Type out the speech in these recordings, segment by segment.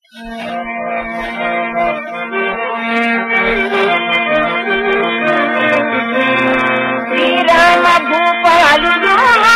శ్రీరామ భూపాలుడు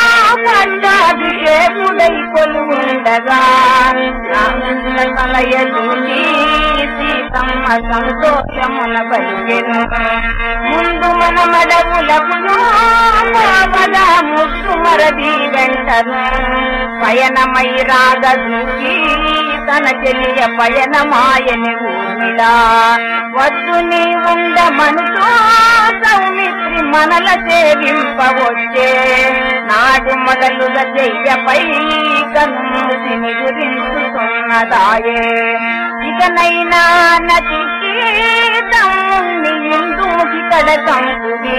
పట్టాభిషేకుడై కొలువుండగా రామచంద్ర కలయ చూసి సీతమ్మ సంతోషమున పలికెను ముందు మన మడవులకును పద ముక్కు మరది వెంటను పయనమై రాగ చూసి తన చెలియ పయనమాయని ఊర్మిళ వద్దు నీ ఉండ మనతో సౌమిత్రి మనల సేవింపవచ్చే నాడు మొదలుగా చెయ్యపై కన్నుసిని గురించుతున్నదాయే ఇకనైనా నటికి తమ్ముణ్ణి ఇందుకి కడకంపుది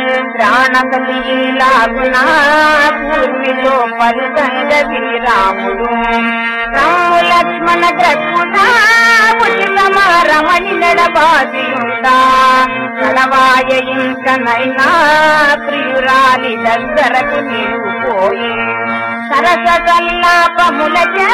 ప్రాణకలీలాగునా పూర్విలో పలుకంగ విరాముడు రాము లక్ష్మణ గ్రక్కున ఉచితమా రమణి నడబాసియుండా నడవాయ ఇంకనైనా ప్రియురాలి దగ్గరకు నీవు పోయి సరస కల్లాపముల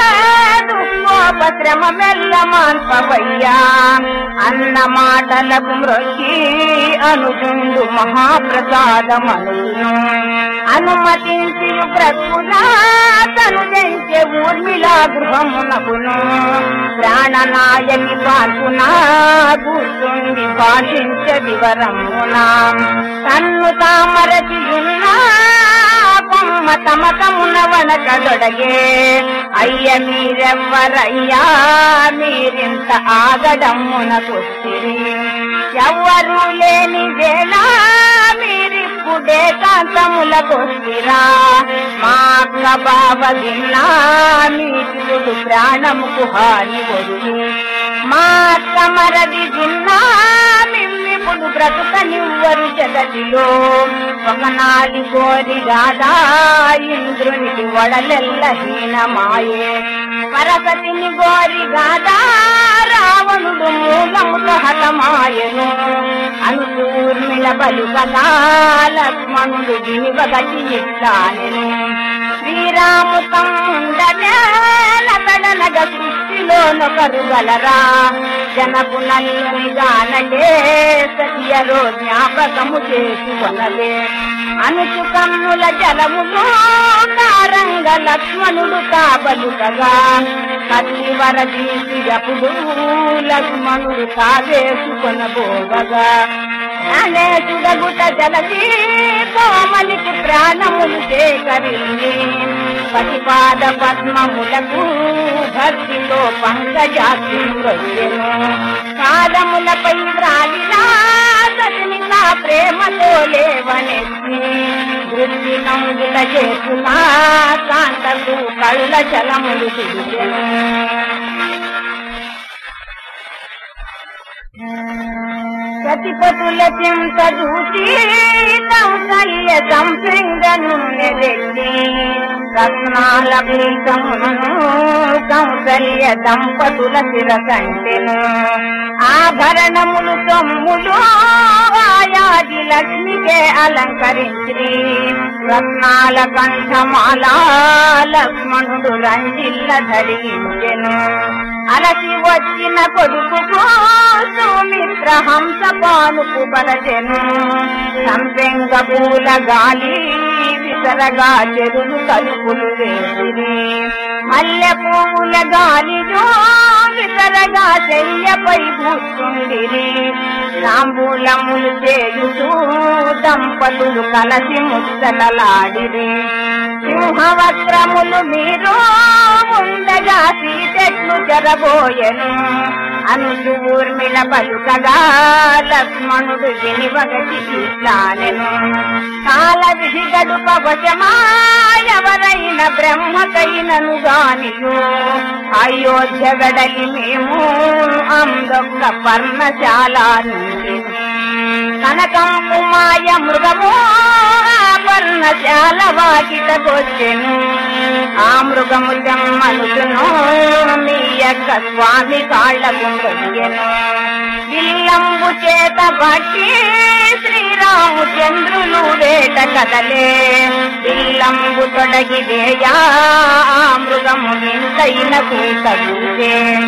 దుఃఖోపశ్రమ మెల్ల మాన్పవయ్యా అన్న మాటలకు మ్రొక్కి అనుజుండు మహాప్రసాదమనును అనుమతించి ప్రకృలా తను తెంచే ఊర్మిళ గృహమునకును ప్రాణనాయకి పాల్పున కూర్చుండి భాషించ వివరమున తన్ను తామరచి ఉన్నా కొమ్మ తమ తమున వనకదొడగే అయ్య మీరెవ్వరయ్యా మీరింత ఆగడమ్మునకొచ్చిరి ఎవ్వరూ లేని వేళ మీరిప్పుడే కాంతములకొచ్చిరా మా అక్క బావ విన్నా మీకుడు ప్రాణముకు హాని వచ్చి మా అక్క మరది విన్నా మిమ్మిప్పుడు బ్రతుకనివ్వరు జగతిలో ఒకనాలి కోరి రాదా ఇంద్రునికి వడలెల్ల హీనమాయే పరపతిని గోరి గాదా రావణుడు మూలముతో హతమాయను అనుకూర్మిళ బలుకగా లక్ష్మణుడు వినివగటి ఇట్లానెను శ్రీరాము తమ్ముండనగ సృష్టిలోనొకరు గలరా జనకు నల్లుని గానండే సత్యలో జ్ఞాపకము చేసుకొనలే అనుచు కన్నుల జలములు కారంగ లక్ష్మణుడు కాబలుకగా కత్తి వరదీసి అప్పుడు లక్ష్మణుడు కావేసుకొనబోగగా అనేసుడగుట జలది కోమలికి ప్రాణములు సేకరించి పతిపాద పద్మములకు భక్తితో పంకజాతి రొయ్యను కాలములపై వ్రాలినా సతినిగా ప్రేమతో లేవనెత్తి వృద్ధి నందుల చేసిన కాంతకు కళ్ళ చలములు తిరిగెను సతిపతుల చింత చూసి కౌసల్య సంశృంగను నెలెత్తి రత్నాల పీఠమును కౌసల్య దంపతుల శిరకంటెను ఆభరణములు తొమ్ములు ఆయాది లక్ష్మికే అలంకరించి రత్నాల కంఠమాల లక్ష్మణుడు రంజిల్ల ధరించెను అలసి వచ్చిన కొడుకుకు సుమిత్ర హంస పానుకు బలజెను సంపెంగ పూల గాలి విసరగా చెరులు తలుపులు వేసిరి మల్లె పువ్వుల గాలిలో విసరగా చెయ్యపై కూర్చుండిరి తాంబూలములు చేయుతూ దంపతులు కలసి ముచ్చటలాడిరి సింహవస్త్రములు మీరు ఉండగా సీతెట్లు జరబోయెను అనుచు ఊర్మిళ పలుకగా లక్ష్మణుడు వినివగటి ఇట్లానెను కాల విధి గడుప వశమాయవరైన బ్రహ్మకైనను గానియు అయోధ్య వెడలి మేము అందొక్క పర్ణశాల నుండి కనకంపు మాయ మృగము పర్ణశాల వాకిటకొచ్చెను ఆ మృగము జమ్మనుకును మీ యొక్క స్వామి కాళ్ళకు మృగెను విల్లంబు చేత బట్టి శ్రీరామచంద్రులు వేట కదలే విల్లంబు తొడగి వేయా ఆ మృగము వింతైన కూతూసే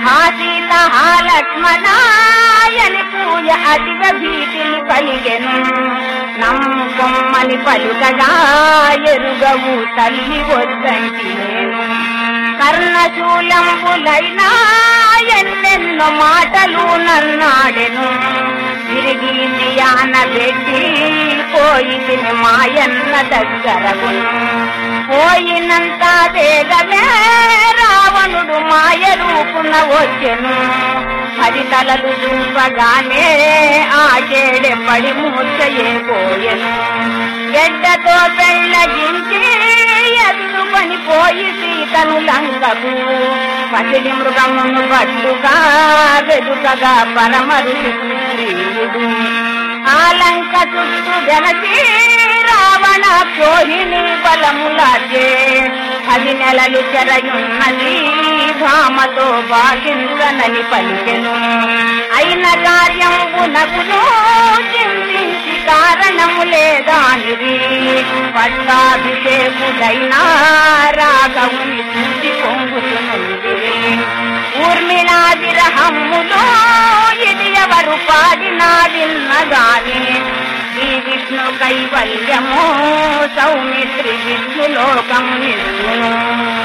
హా సీత హా లక్ష్మణాయని పూజ అతివ భీతిని పలిగెను నమ్ముకొమ్మని పలుకగా ఎరుగవు తల్లి వద్దంటి నేను కర్ణశూలంబులైనా ఎన్నెన్నో మాటలు నన్నాడెను తిరిగి దియాన పెట్టి పోయి తిని మాయన్న దగ్గరగును పోయినంత వేగమే రావణుడు మాయ రూపున వచ్చెను పది తలలు చూపగానే ఆచేడే పడి మూర్చయే పోయెను గెడ్డతో పెళ్ళగించి ఎత్తుకొని పోయి సీతను లంకకు పసిడి మృగమును పట్టుగా వెదుకగా పరమరుడు శ్రీవుడు ఆ లంక చుట్టూ వెనసి రావణ కోహిని బలములాచే పది నెలలు చెరయున్నది భామతో బాధించనని పలికెను అయిన కార్యమునకును చింతించి కారణము లేదానిది పట్టాభిషేకుడైనా రాఘవుని చూసి పొంగుతున్నది ఊర్మిళా విరహమ్ములో ఇది ఎవరు పాడినా విన్నగాని శ్రీ విష్ణు కైవల్యము సౌమిత్రి విష్ణు లోకము నిన్ను